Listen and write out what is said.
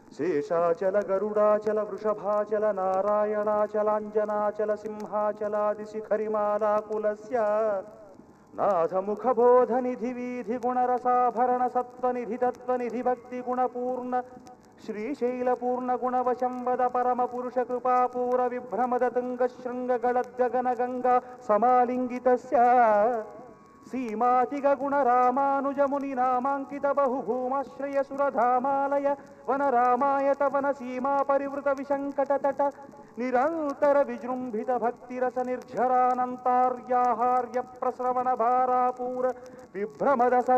శేషాచల గరుడాచల వృషభాచల నారాయణాచలాంజనాచల సింహాచలాది శిఖరిమాలాకులస్య నాథముఖబోధనిధి వీధి గుణరసాభరణ సత్వనిధి తత్వనిధి భక్తి గుణపూర్ణ శ్రీశైలపూర్ణ గుణవశం వద పరమ పురుష కృపాపూర విభ్రమద తుంగ శృంగ గళద్గగన గంగా సమాలింగితస్య సీమాతిగ గుణ రామానుజముని నామాంకిత బహుభూమాశ్రయ సురధామాలయ వన రామాయత వన సీమా పరివృత విశంకట తట నిరంతర విజృంభిత భక్తిరస నిర్ఝరానంతార్యాహార్య ప్రస్రవణ భారాపూర విభ్రమద